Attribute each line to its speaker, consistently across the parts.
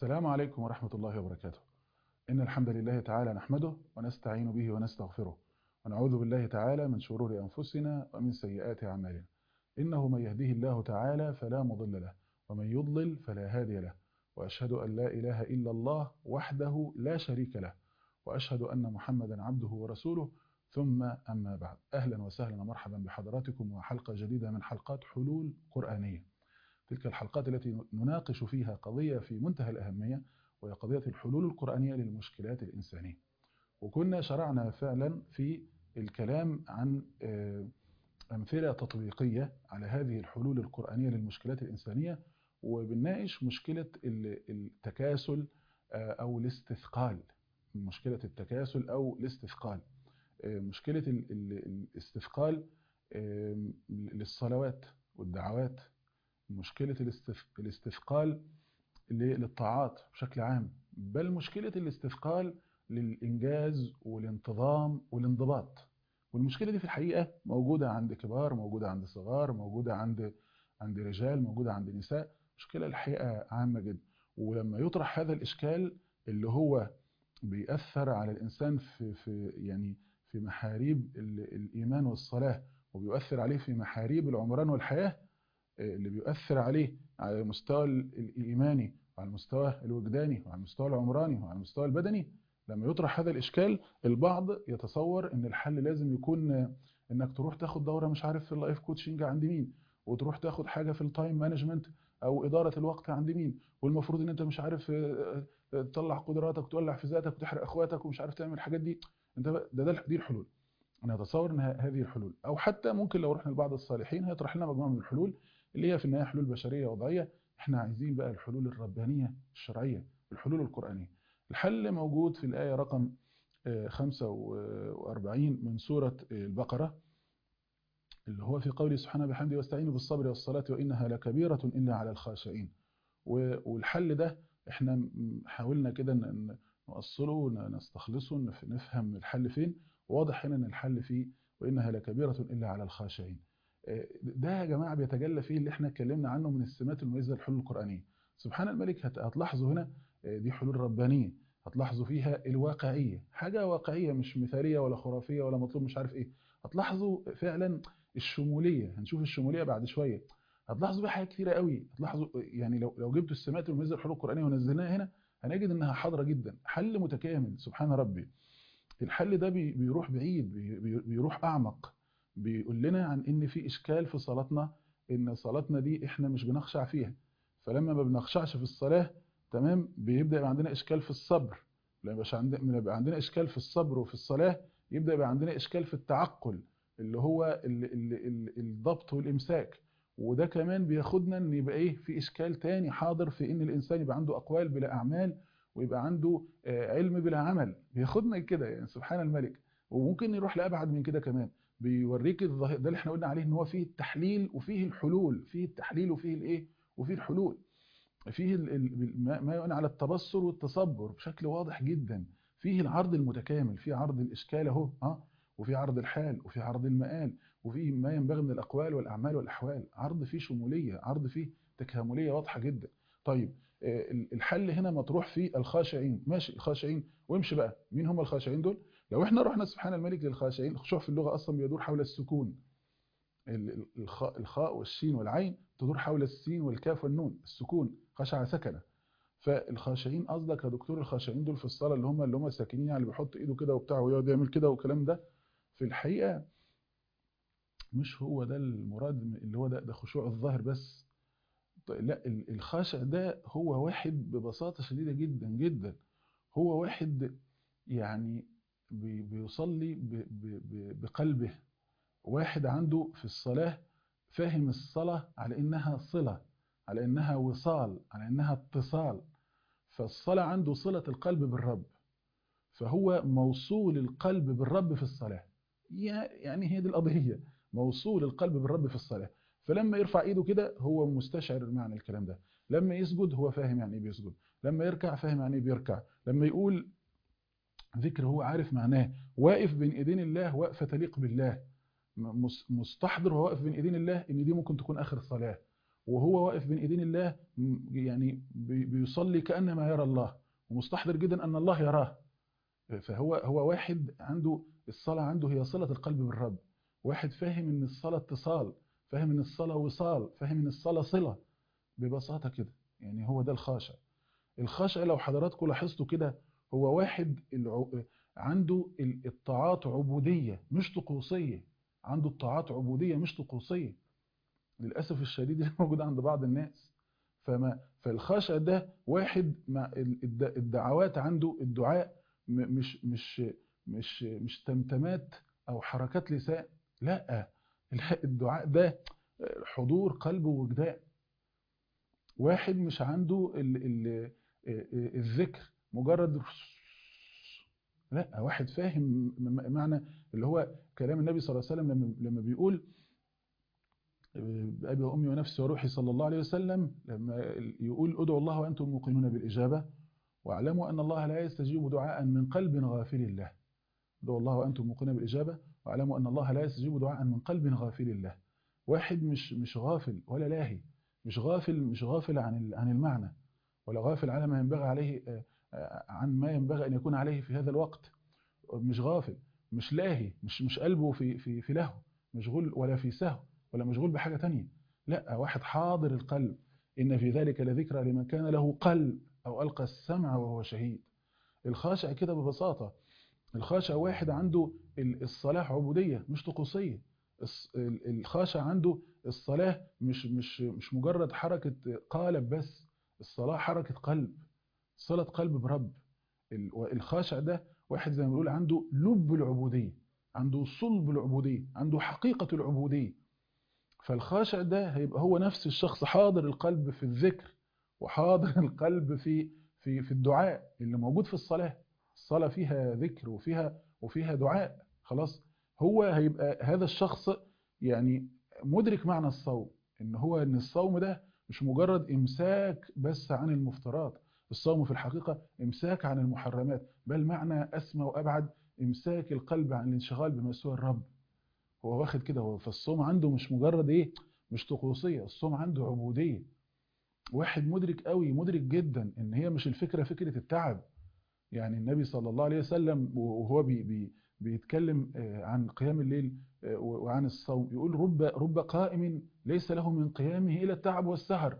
Speaker 1: السلام عليكم ورحمة الله وبركاته إن الحمد لله تعالى نحمده ونستعين به ونستغفره ونعوذ بالله تعالى من شرور أنفسنا ومن سيئات أعمالنا إنه من يهديه الله تعالى فلا مضل له ومن يضلل فلا هادي له وأشهد أن لا إله إلا الله وحده لا شريك له وأشهد أن محمدا عبده ورسوله ثم أما بعد أهلا وسهلا ومرحبا بحضراتكم وحلقة جديدة من حلقات حلول قرآنية تلك الحلقات التي نناقش فيها قضية في منتهى الأهمية وهي قضية الحلول القرآنية للمشكلات الإنسانية وكنا شرعنا فعلا في الكلام عن أمثلة تطبيقية على هذه الحلول القرآنية للمشكلات الإنسانية وبنناقش مشكلة التكاسل أو الاستثقال مشكلة التكاسل أو الاستثقال مشكلة الاستثقال للصلوات والدعوات مشكلة الاستثقال للطاعات بشكل عام بل مشكلة الاستثقال للإنجاز والانتظام والانضباط والمشكلة دي في الحقيقة موجودة عند كبار موجودة عند صغار موجودة عند عند رجال موجودة عند نساء مشكلة الحقيقة عامة جدا ولما يطرح هذا الإشكال اللي هو بيأثر على الإنسان في, في يعني في محاريب الإيمان والصلاة وبيؤثر عليه في محاريب العمران والحياة اللي بيؤثر عليه على المستوى الإيماني وعلى المستوى الوجداني وعلى المستوى العمراني وعلى المستوى البدني لما يطرح هذا الإشكال البعض يتصور أن الحل لازم يكون أنك تروح تاخد دورة مش عارف في اللايف كوتشنج عند مين وتروح تاخد حاجة في التايم مانجمنت أو إدارة الوقت عند مين والمفروض أن أنت مش عارف تطلع قدراتك وتولع في ذاتك وتحرق أخواتك ومش عارف تعمل الحاجات دي انت ده, ده دي الحلول أنا أتصور أن هذه الحلول أو حتى ممكن لو رحنا لبعض الصالحين هيطرح لنا مجموعة من الحلول اللي هي في النهاية حلول بشرية وضعية احنا عايزين بقى الحلول الربانية الشرعية الحلول القرآنية الحل موجود في الآية رقم 45 من سورة البقرة اللي هو في قوله سبحانه بحمده واستعينوا بالصبر والصلاة وإنها لكبيرة إلا على الخاشعين والحل ده احنا حاولنا كده نوصله نستخلصه نفهم الحل فين واضح هنا ان الحل فيه وإنها لكبيرة إلا على الخاشعين ده يا جماعة بيتجلى فيه اللي احنا اتكلمنا عنه من السمات المميزة للحلول القرآنية سبحان الملك هتلاحظوا هنا دي حلول ربانية هتلاحظوا فيها الواقعية حاجة واقعية مش مثالية ولا خرافية ولا مطلوب مش عارف ايه هتلاحظوا فعلا الشمولية هنشوف الشمولية بعد شوية هتلاحظوا بقى حاجات كتيرة قوي هتلاحظوا يعني لو لو جبتوا السمات المميزة للحلول القرآنية ونزلناها هنا هنجد انها حاضرة جدا حل متكامل سبحان ربي الحل ده بيروح بعيد بيروح أعمق بيقول لنا عن ان في اشكال في صلاتنا ان صلاتنا دي احنا مش بنخشع فيها فلما ما بنخشعش في الصلاة تمام بيبدأ يبقى عندنا اشكال في الصبر لما يبقاش عندنا يبقى عندنا اشكال في الصبر وفي الصلاة يبدأ يبقى عندنا اشكال في التعقل اللي هو ال ال ال الضبط والامساك وده كمان بياخدنا ان يبقى ايه في اشكال تاني حاضر في ان الانسان يبقى عنده اقوال بلا اعمال ويبقى عنده علم بلا عمل بياخدنا كده يعني سبحان الملك وممكن يروح لابعد من كده كمان بيوريك الظاهر ده اللي احنا قلنا عليه ان هو فيه التحليل وفيه الحلول فيه التحليل وفيه الايه وفيه الحلول فيه ما يقول على التبصر والتصبر بشكل واضح جدا فيه العرض المتكامل فيه عرض الاشكال اهو ها وفي عرض الحال وفي عرض المآل وفي ما ينبغي من الاقوال والاعمال والاحوال عرض فيه شموليه عرض فيه تكامليه واضحه جدا طيب الحل هنا مطروح في الخاشعين ماشي الخاشعين وامشي بقى مين هم الخاشعين دول لو احنا رحنا سبحان الملك للخاشعين الخشوع في اللغة أصلا بيدور حول السكون الخاء, الخاء والشين والعين تدور حول السين والكاف والنون السكون خشع سكنة فالخاشعين قصدك يا دكتور الخاشعين دول في الصلاة اللي هم اللي هم ساكنين يعني بيحط ايده كده وبتاع ويقعد يعمل كده والكلام ده في الحقيقة مش هو ده المراد اللي هو ده, ده خشوع الظاهر بس لا الخاشع ده هو واحد ببساطة شديدة جدا جدا هو واحد يعني بيصلي بقلبه واحد عنده في الصلاة فاهم الصلاة على إنها صلة على إنها وصال على إنها اتصال فالصلاة عنده صلة القلب بالرب فهو موصول القلب بالرب في الصلاة يعني هي دي القضية موصول القلب بالرب في الصلاة فلما يرفع ايده كده هو مستشعر معنى الكلام ده لما يسجد هو فاهم يعني ايه بيسجد لما يركع فاهم يعني ايه بيركع لما يقول ذكر هو عارف معناه واقف بين ايدين الله وقفه تليق بالله مستحضر وهو واقف بين ايدين الله ان دي ممكن تكون اخر الصلاه وهو واقف بين ايدين الله يعني بيصلي كانما يرى الله ومستحضر جدا ان الله يراه فهو هو واحد عنده الصلاه عنده هي صله القلب بالرب واحد فاهم ان الصلاه اتصال فاهم ان الصلاه وصال فاهم ان الصلاه صله ببساطه كده يعني هو ده الخاشع الخاشع لو حضراتكم لاحظتوا كده هو واحد عنده الطاعات عبوديه مش طقوسيه عنده الطاعات عبوديه مش طقوسيه للاسف الشديد اللي موجود عند بعض الناس فما فالخاشع ده واحد مع الدعوات عنده الدعاء مش مش مش مش تمتمات او حركات لسان لا الدعاء ده حضور قلب ووجدان واحد مش عنده ال ال الذكر مجرد لا واحد فاهم معنى اللي هو كلام النبي صلى الله عليه وسلم لما لما بيقول بأبي وأمي ونفسي وروحي صلى الله عليه وسلم لما يقول ادعوا الله وأنتم موقنون بالإجابة واعلموا أن الله لا يستجيب دعاء من قلب غافل له ادعوا الله وأنتم موقنون بالإجابة واعلموا أن الله لا يستجيب دعاء من قلب غافل له واحد مش مش غافل ولا لاهي مش غافل مش غافل عن عن المعنى ولا غافل على ما ينبغي عليه عن ما ينبغي أن يكون عليه في هذا الوقت مش غافل مش لاهي مش مش قلبه في في في لهو مشغول ولا في سهو ولا مشغول بحاجة تانية لا واحد حاضر القلب إن في ذلك لذكرى لمن كان له قلب أو ألقى السمع وهو شهيد الخاشع كده ببساطة الخاشع واحد عنده الصلاة عبودية مش طقوسية الخاشع عنده الصلاة مش مش مش مجرد حركة قالب بس الصلاة حركة قلب صلة قلب برب الخاشع ده واحد زي ما بيقول عنده لب العبودية عنده صلب العبودية عنده حقيقة العبودية فالخاشع ده هيبقى هو نفس الشخص حاضر القلب في الذكر وحاضر القلب في في في الدعاء اللي موجود في الصلاة الصلاة فيها ذكر وفيها وفيها دعاء خلاص هو هيبقى هذا الشخص يعني مدرك معنى الصوم ان هو ان الصوم ده مش مجرد امساك بس عن المفترات الصوم في الحقيقة امساك عن المحرمات بل معنى اسمى وابعد امساك القلب عن الانشغال بما سوى الرب هو واخد كده هو فالصوم عنده مش مجرد ايه مش طقوسية الصوم عنده عبودية واحد مدرك قوي مدرك جدا ان هي مش الفكرة فكرة التعب يعني النبي صلى الله عليه وسلم وهو بي بي بيتكلم عن قيام الليل وعن الصوم يقول رب رب قائم ليس له من قيامه إلا التعب والسهر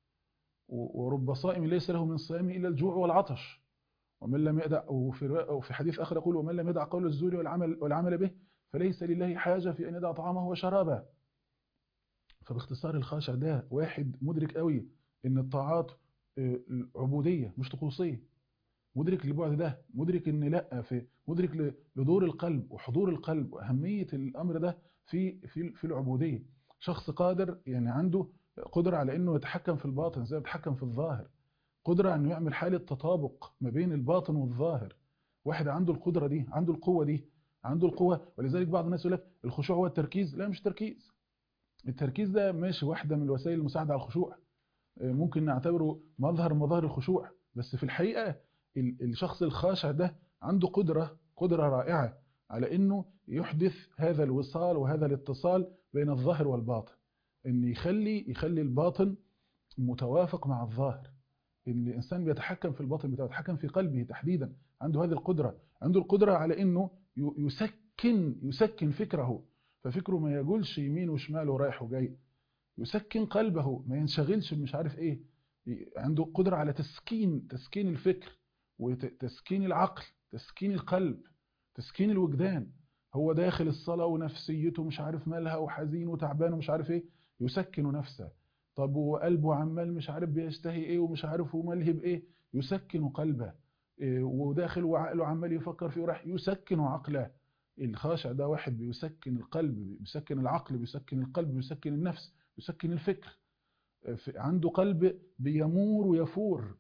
Speaker 1: ورب صائم ليس له من صيامه إلا الجوع والعطش ومن لم يدع وفي وفي حديث آخر يقول ومن لم يدع قول الزور والعمل والعمل به فليس لله حاجة في أن يدع طعامه وشرابه فباختصار الخاشع ده واحد مدرك قوي ان الطاعات عبودية مش طقوسية مدرك للبعد ده مدرك ان لا في مدرك لدور القلب وحضور القلب واهميه الامر ده في في في العبوديه شخص قادر يعني عنده قدره على انه يتحكم في الباطن زي ما يتحكم في الظاهر قدره انه يعمل حاله تطابق ما بين الباطن والظاهر واحد عنده القدره دي عنده القوه دي عنده القوه ولذلك بعض الناس يقول لك الخشوع هو التركيز لا مش تركيز التركيز ده ماشي واحده من الوسائل المساعده على الخشوع ممكن نعتبره مظهر من مظاهر الخشوع بس في الحقيقه الشخص الخاشع ده عنده قدرة قدرة رائعة على انه يحدث هذا الوصال وهذا الاتصال بين الظاهر والباطن ان يخلي يخلي الباطن متوافق مع الظاهر ان الانسان بيتحكم في الباطن بتاعه يتحكم في قلبه تحديدا عنده هذه القدرة عنده القدرة على انه يسكن يسكن فكره ففكره ما يجولش يمين وشمال ورايح وجاي يسكن قلبه ما ينشغلش مش عارف ايه عنده قدرة على تسكين تسكين الفكر وتسكين العقل تسكين القلب تسكين الوجدان هو داخل الصلاة ونفسيته مش عارف مالها وحزين وتعبان ومش عارف ايه يسكن نفسه طب وقلبه عمال مش عارف بيشتهي ايه ومش عارف وملهي بايه يسكن قلبه إيه وداخل وعقله عمال يفكر فيه وراح يسكن عقله الخاشع ده واحد بيسكن القلب بيسكن العقل بيسكن القلب بيسكن النفس بيسكن الفكر عنده قلب بيمور ويفور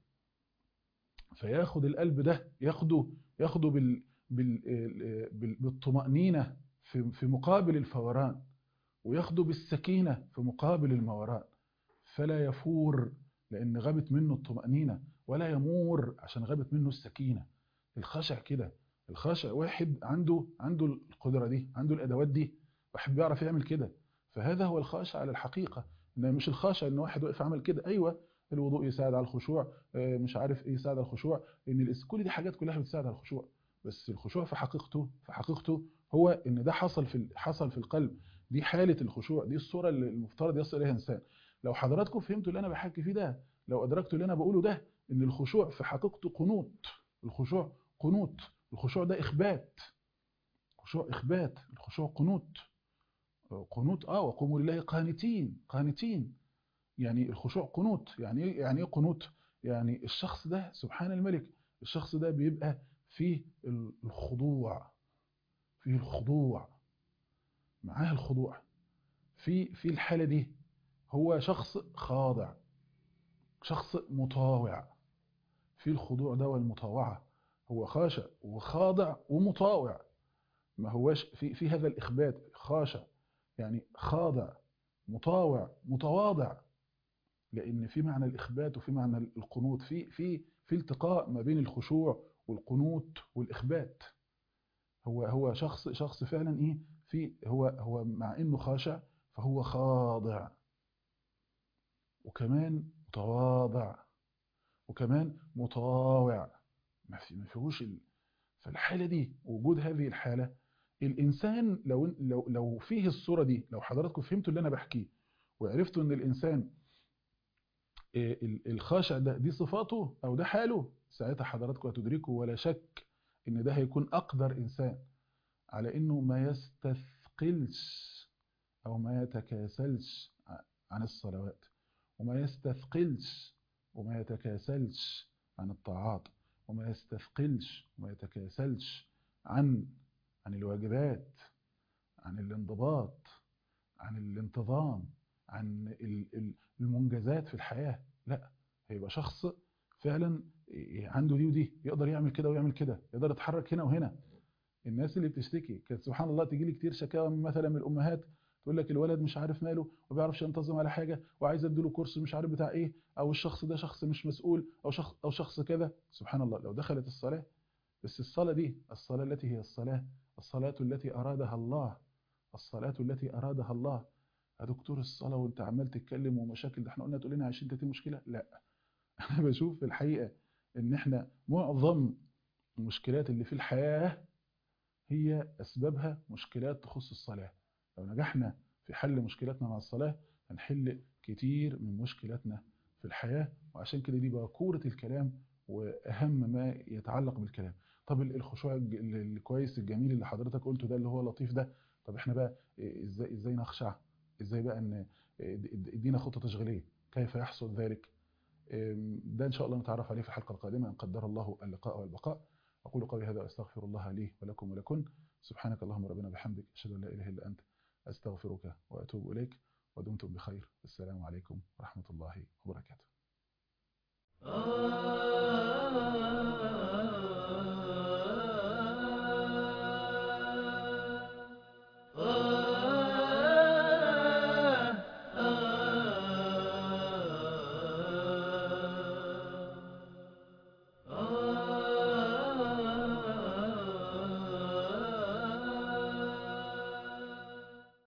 Speaker 1: فياخد القلب ده ياخده ياخده بال بال بالطمأنينة في في مقابل الفوران وياخده بالسكينة في مقابل الموران فلا يفور لأن غابت منه الطمأنينة ولا يمور عشان غابت منه السكينة الخاشع كده الخاشع واحد عنده عنده القدرة دي عنده الأدوات دي واحد بيعرف يعمل كده فهذا هو الخاشع على الحقيقة ان مش الخاشع ان واحد واقف عمل كده ايوه الوضوء يساعد على الخشوع مش عارف ايه يساعد على الخشوع ان كل دي حاجات كلها بتساعد على الخشوع بس الخشوع في حقيقته في حقيقته هو ان ده حصل في حصل في القلب دي حاله الخشوع دي الصوره اللي المفترض يصل اليها انسان لو حضراتكم فهمتوا اللي انا بحكي فيه ده لو ادركتوا اللي انا بقوله ده ان الخشوع في حقيقته قنوط الخشوع قنوط الخشوع ده اخبات خشوع اخبات الخشوع قنوط قنوط اه وقوموا لله قانتين قانتين يعني الخشوع قنوط يعني ايه يعني ايه قنوط يعني الشخص ده سبحان الملك الشخص ده بيبقى فيه الخضوع فيه الخضوع معاه الخضوع في في الحاله دي هو شخص خاضع شخص مطاوع في الخضوع ده والمطاوعه هو خاشع وخاضع ومطاوع ما هواش في في هذا الاخبات خاشع يعني خاضع مطاوع متواضع لان في معنى الاخبات وفي معنى القنوط في في في التقاء ما بين الخشوع والقنوط والاخبات هو هو شخص شخص فعلا ايه في هو هو مع انه خاشع فهو خاضع وكمان متواضع وكمان مطاوع ما في ما فيهوش ال... فالحاله دي وجود هذه الحاله الانسان لو لو لو فيه الصوره دي لو حضراتكم فهمتوا اللي انا بحكيه وعرفتوا ان الانسان الخاشع ده دي صفاته او ده حاله ساعتها حضراتكم هتدركوا ولا شك ان ده هيكون اقدر انسان على انه ما يستثقلش او ما يتكاسلش عن الصلوات وما يستثقلش وما يتكاسلش عن الطاعات وما يستثقلش وما يتكاسلش عن عن الواجبات عن الانضباط عن الانتظام عن المنجزات في الحياة لا هيبقى شخص فعلا عنده دي ودي يقدر يعمل كده ويعمل كده يقدر يتحرك هنا وهنا الناس اللي بتشتكي كانت سبحان الله تيجي لي كتير شكاوى مثلا من الامهات تقول لك الولد مش عارف ماله وما بيعرفش ينتظم على حاجه وعايز اديله كورس مش عارف بتاع ايه او الشخص ده شخص مش مسؤول او شخص او شخص كذا سبحان الله لو دخلت الصلاه بس الصلاه دي الصلاه التي هي الصلاه الصلاه التي ارادها الله الصلاه التي ارادها الله يا دكتور الصلاه وانت عمال تتكلم ومشاكل ده احنا قلنا تقول لنا 20 30 مشكله لا انا بشوف في الحقيقه ان احنا معظم المشكلات اللي في الحياه هي اسبابها مشكلات تخص الصلاه لو نجحنا في حل مشكلاتنا مع الصلاه هنحل كتير من مشكلاتنا في الحياه وعشان كده دي باكوره الكلام واهم ما يتعلق بالكلام طب الخشوع الكويس الجميل اللي حضرتك قلته ده اللي هو لطيف ده طب احنا بقى ازاي ازاي نخشع ازاي بقى ان ادينا خطه تشغيليه كيف يحصل ذلك ده ان شاء الله نتعرف عليه في الحلقه القادمه ان قدر الله اللقاء والبقاء اقول قولي هذا واستغفر الله لي ولكم ولكن سبحانك اللهم ربنا بحمدك اشهد ان لا اله الا انت استغفرك واتوب اليك ودمتم بخير السلام عليكم ورحمه الله وبركاته